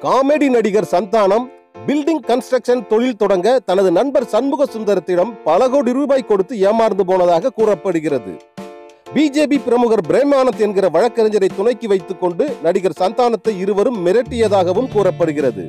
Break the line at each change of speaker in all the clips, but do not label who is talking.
comedy நடிகர் Santhanam building construction தொழில் தொடங்க தனது நண்பர் சண்முக சுந்தரத்திடம் பல கோடி ரூபாய் கொடுத்து ஏமாந்து போனதாக கூறப்படுகிறது பிஜேபி பிரமுகர் பிரேமானந்த் என்கிற வழக்கறிஞரை துணைக்கு வைத்துக் கொண்டு நடிகர் சந்தானத்தை இருவரும் மிரட்டியதாகவும் கூறப்படுகிறது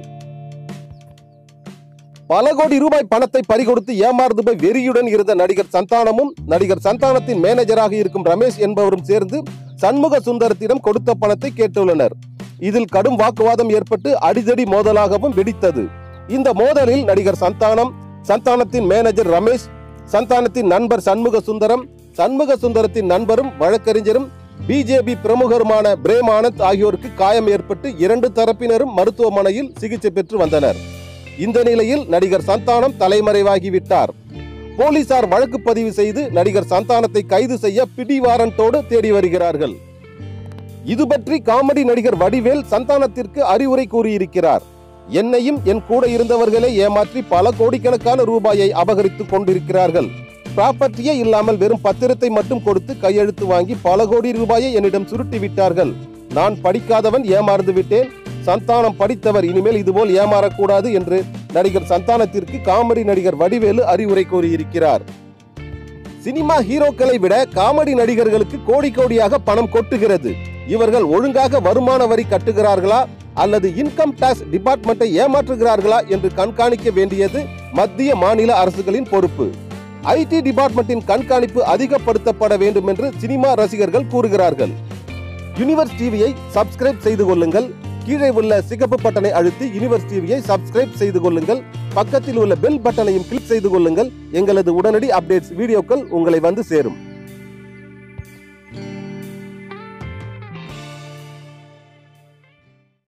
பல கோடி ரூபாய் பணத்தை பறிகொடுத்து ஏமாறுது போய் வெறியுடன் இருந்த நடிகர் சந்தானமும் நடிகர் சந்தானத்தின் மேனேஜராக இருக்கும் ரமேஷ் என்பவரும் சேர்ந்து சண்முக சுந்தரத்திடம் கொடுத்த பணத்தை கேட்டுள்ளனர் இதில் கடும் வாக்குவாதம் ஏற்பட்டு அடிதடி மோதலாகவும் வெடித்தது இந்த மோதலில் நடிகர் சந்தானம் சந்தானத்தின் மேனேஜர் ரமேஷ் சந்தானத்தின் நண்பர் சண்முக சுந்தரம் சண்முக சுந்தரத்தின் நண்பரும் வழக்கறிஞரும் பிஜேபி பிரமுகருமான பிரேம் ஆனந்த் ஆகியோருக்கு காயம் ஏற்பட்டு இரண்டு தரப்பினரும் மருத்துவமனையில் சிகிச்சை பெற்று வந்தனர் இந்த நிலையில் நடிகர் சந்தானம் தலைமறைவாகிவிட்டார் போலீசார் வழக்கு பதிவு செய்து நடிகர் சந்தானத்தை கைது செய்ய பிடிவாரண்டோடு தேடி வருகிறார்கள் இது பற்றி காமெடி நடிகர் வடிவேல் சந்தானத்திற்கு அறிவுரை கூறியிருக்கிறார் என்னையும் என் கூட இருந்தவர்களே ஏமாற்றி பல கோடிக்கணக்கான ரூபாயை அபகரித்துக் கொண்டிருக்கிறார்கள் ப்ராப்பர்ட்டியே இல்லாமல் வெறும் பத்திரத்தை மட்டும் கொடுத்து கையெழுத்து வாங்கி பல கோடி ரூபாயை என்னிடம் சுருட்டி விட்டார்கள் நான் படிக்காதவன் ஏமாந்து விட்டேன் சந்தானம் படித்தவர் இனிமேல் இதுபோல் ஏமாறக்கூடாது என்று நடிகர் சந்தானத்திற்கு காமெடி நடிகர் வடிவேலு அறிவுரை கூறியிருக்கிறார் சினிமா ஹீரோக்களை விட காமெடி நடிகர்களுக்கு கோடி கோடியாக பணம் கொட்டுகிறது இவர்கள் ஒழுங்காக வருமான வரி கட்டுகிறார்களா அல்லது இன்கம் டாக்ஸ் டிபார்ட்மெண்ட்டை ஏமாற்றுகிறார்களா என்று கண்காணிக்க வேண்டியது மத்திய மாநில அரசுகளின் பொறுப்பு ஐடி டிபார்ட்மெண்ட்டின் கண்காணிப்பு அதிகப்படுத்தப்பட வேண்டும் என்று சினிமா ரசிகர்கள் கூறுகிறார்கள் யூனிவர்ஸ் டிவியை சப்ஸ்கிரைப் செய்து கொள்ளுங்கள் கீழே உள்ள சிகப்பு பட்டனை அழுத்தி யூனிவர்ஸ் டிவியை சப்ஸ்கிரைப் செய்து கொள்ளுங்கள் பக்கத்தில் உள்ள பெல் பட்டனையும் கிளிக் செய்து கொள்ளுங்கள் எங்களது உடனடி அப்டேட்ஸ் வீடியோக்கள் உங்களை வந்து சேரும்